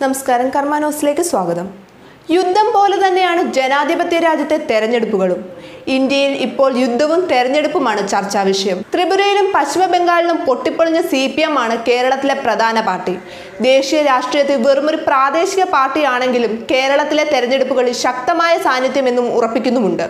നമസ്കാരം കർമാനോസിലേക്ക് സ്വാഗതം യുദ്ധം പോലെ തന്നെയാണ് ജനാധിപത്യ രാജ്യത്തെ തെരഞ്ഞെടുപ്പുകളും ഇന്ത്യയിൽ ഇപ്പോൾ യുദ്ധവും തെരഞ്ഞെടുപ്പുമാണ് ചർച്ചാ വിഷയം ത്രിപുരയിലും പശ്ചിമ ബംഗാളിലും പൊട്ടിപ്പൊളിഞ്ഞ സി പി എം ആണ് കേരളത്തിലെ പ്രധാന പാർട്ടി ദേശീയ രാഷ്ട്രീയത്തിൽ വെറുമൊരു പ്രാദേശിക പാർട്ടിയാണെങ്കിലും കേരളത്തിലെ തെരഞ്ഞെടുപ്പുകളിൽ ശക്തമായ സാന്നിധ്യമെന്നും ഉറപ്പിക്കുന്നുമുണ്ട്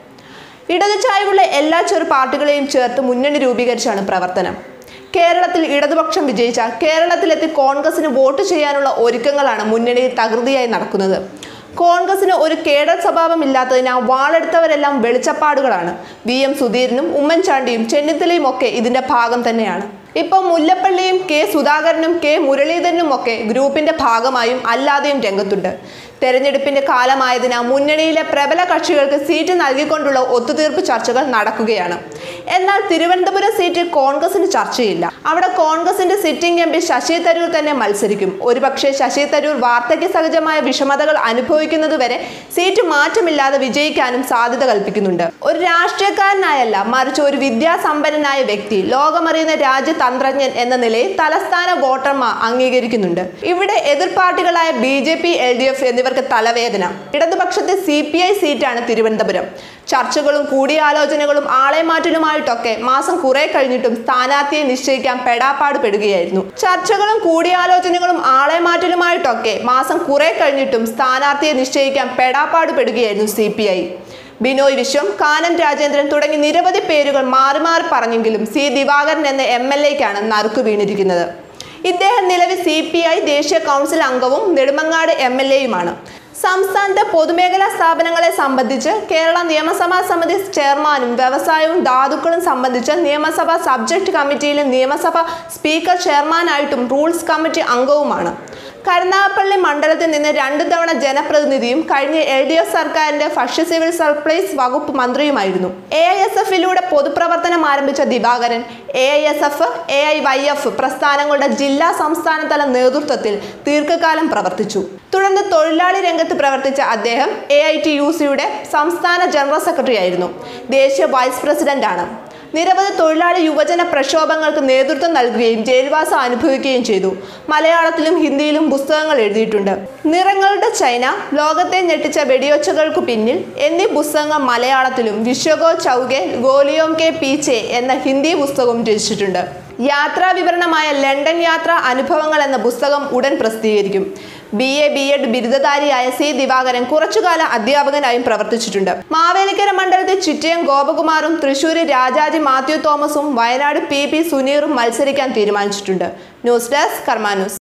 ഇടതു ചായ്വുള്ള എല്ലാ ചെറു പാർട്ടികളെയും ചേർത്ത് മുന്നണി രൂപീകരിച്ചാണ് പ്രവർത്തനം കേരളത്തിൽ ഇടതുപക്ഷം വിജയിച്ചാൽ കേരളത്തിലെത്തി കോൺഗ്രസിന് വോട്ട് ചെയ്യാനുള്ള ഒരുക്കങ്ങളാണ് മുന്നണിയിൽ തകൃതിയായി നടക്കുന്നത് കോൺഗ്രസിന് ഒരു കേഡർ സ്വഭാവമില്ലാത്തതിനാൽ വാളെടുത്തവരെല്ലാം വെളിച്ചപ്പാടുകളാണ് വി എം സുധീരനും ഉമ്മൻചാണ്ടിയും ചെന്നിത്തലയും ഒക്കെ ഇതിന്റെ ഭാഗം തന്നെയാണ് ഇപ്പോൾ മുല്ലപ്പള്ളിയും കെ സുധാകരനും കെ മുരളീധരനും ഒക്കെ ഗ്രൂപ്പിന്റെ ഭാഗമായും അല്ലാതെയും രംഗത്തുണ്ട് തെരഞ്ഞെടുപ്പിന്റെ കാലമായതിനാൽ മുന്നണിയിലെ പ്രബല കക്ഷികൾക്ക് സീറ്റ് നൽകിക്കൊണ്ടുള്ള ഒത്തുതീർപ്പ് ചർച്ചകൾ നടക്കുകയാണ് എന്നാൽ തിരുവനന്തപുരം സീറ്റിൽ കോൺഗ്രസിന് ചർച്ചയില്ല അവിടെ കോൺഗ്രസിന്റെ sitting M P Shashi Tharoor തന്നെ മത്സരിക്കും ഒരുപക്ഷെ ശശി തരൂർ വാർദ്ധക്യ സഹജമായ വിഷമതകൾ അനുഭവിക്കുന്നതുവരെ സീറ്റ് മാറ്റമില്ലാതെ വിജയിക്കാനും സാധ്യത കൽപ്പിക്കുന്നുണ്ട് ഒരു രാഷ്ട്രീയക്കാരനായല്ല മറിച്ച് ഒരു വിദ്യാസമ്പന്നനായ വ്യക്തി ലോകമറിയുന്ന രാജ്യതന്ത്രജ്ഞൻ എന്ന നിലയിൽ തലസ്ഥാന വോട്ടർമാർ അംഗീകരിക്കുന്നുണ്ട് ഇവിടെ എതിർ പാർട്ടികളായ B J P L D F എന്നിവർക്ക് തലവേദന ഇടതുപക്ഷത്തെ സി പി ഐ സീറ്റാണ് തിരുവനന്തപുരം ചർച്ചകളും കൂടിയാലോചനകളും ആളെ മാറ്റലുമായിട്ടൊക്കെ മാസം കുറെ കഴിഞ്ഞിട്ടും സ്ഥാനാർത്ഥിയെ നിശ്ചയിക്കാൻ പെടാപ്പാട് പെടുകയായിരുന്നു ചർച്ചകളും കൂടിയാലോചനകളും ആളെ മാറ്റലുമായിട്ടൊക്കെ മാസം കുറെ കഴിഞ്ഞിട്ടും സ്ഥാനാർത്ഥിയെ നിശ്ചയിക്കാൻ പെടാപ്പാട് പെടുകയായിരുന്നു C P I Binoy Viswam Kanam Rajendran തുടങ്ങി നിരവധി പേരുകൾ മാറി മാറി പറഞ്ഞെങ്കിലും സി ദിവാകരൻ എന്ന എം എൽ എക്കാണ് നറുക്കു വീണിരിക്കുന്നത് ഇദ്ദേഹം നിലവിൽ സി പി ഐ ദേശീയ കൗൺസിൽ അംഗവും നെടുമങ്ങാട് എം എൽ എയുമാണ് സംസ്ഥാനത്തെ പൊതുമേഖലാ സ്ഥാപനങ്ങളെ സംബന്ധിച്ച് കേരള നിയമസഭാ സമിതി ചെയർമാനും വ്യവസായവും ധാതുക്കളും സംബന്ധിച്ച് നിയമസഭാ സബ്ജക്ട് കമ്മിറ്റിയിലെ നിയമസഭാ സ്പീക്കർ ചെയർമാനായിട്ടും റൂൾസ് കമ്മിറ്റി അംഗവുമാണ് കരുനാഗപ്പള്ളി മണ്ഡലത്തിൽ നിന്ന് രണ്ടു തവണ ജനപ്രതിനിധിയും കഴിഞ്ഞ എൽ ഡി എഫ് സർക്കാരിന്റെ ഭക്ഷ്യ സിവിൽ സപ്ലൈസ് വകുപ്പ് മന്ത്രിയുമായിരുന്നു എ ഐ എസ് എഫിലൂടെ പൊതുപ്രവർത്തനം ആരംഭിച്ച Divakaran A I S F A I Y F പ്രസ്ഥാനങ്ങളുടെ ജില്ലാ സംസ്ഥാന തല നേതൃത്വത്തിൽ ദീർഘകാലം പ്രവർത്തിച്ചു തുടർന്ന് തൊഴിലാളി രംഗത്ത് പ്രവർത്തിച്ച അദ്ദേഹം എ ഐ ടി യു സിയുടെ സംസ്ഥാന ജനറൽ സെക്രട്ടറി ആയിരുന്നു ദേശീയ വൈസ് പ്രസിഡന്റാണ് നിരവധി തൊഴിലാളി യുവജന പ്രക്ഷോഭങ്ങൾക്ക് നേതൃത്വം നൽകുകയും ജയിൽവാസം അനുഭവിക്കുകയും ചെയ്തു മലയാളത്തിലും ഹിന്ദിയിലും പുസ്തകങ്ങൾ എഴുതിയിട്ടുണ്ട് നിറങ്ങളുടെ ചൈന ലോകത്തെ ഞെട്ടിച്ച വെടിയൊച്ചകൾക്കു പിന്നിൽ എന്നീ പുസ്തകങ്ങൾ മലയാളത്തിലും വിശ്വഗോ ചൗകെ ഗോലിയോം കെ പീച്ചെ എന്ന ഹിന്ദി പുസ്തകവും രചിച്ചിട്ടുണ്ട് യാത്രാ വിവരണമായ ലണ്ടൻ യാത്രാ അനുഭവങ്ങൾ എന്ന പുസ്തകം ഉടൻ പ്രസിദ്ധീകരിക്കും ബി എ ബി എഡ് ബിരുദധാരിയായ സി ദിവാകരൻ കുറച്ചുകാലം അധ്യാപകനായും പ്രവർത്തിച്ചിട്ടുണ്ട് മാവേലിക്കര മണ്ഡലത്തിൽ ചിറ്റയം ഗോപകുമാറും തൃശൂർ രാജാജി മാത്യു തോമസും വയനാട് പി പി സുനീറും മത്സരിക്കാൻ തീരുമാനിച്ചിട്ടുണ്ട് ന്യൂസ് ഡെസ്ക് കർമാ ന്യൂസ്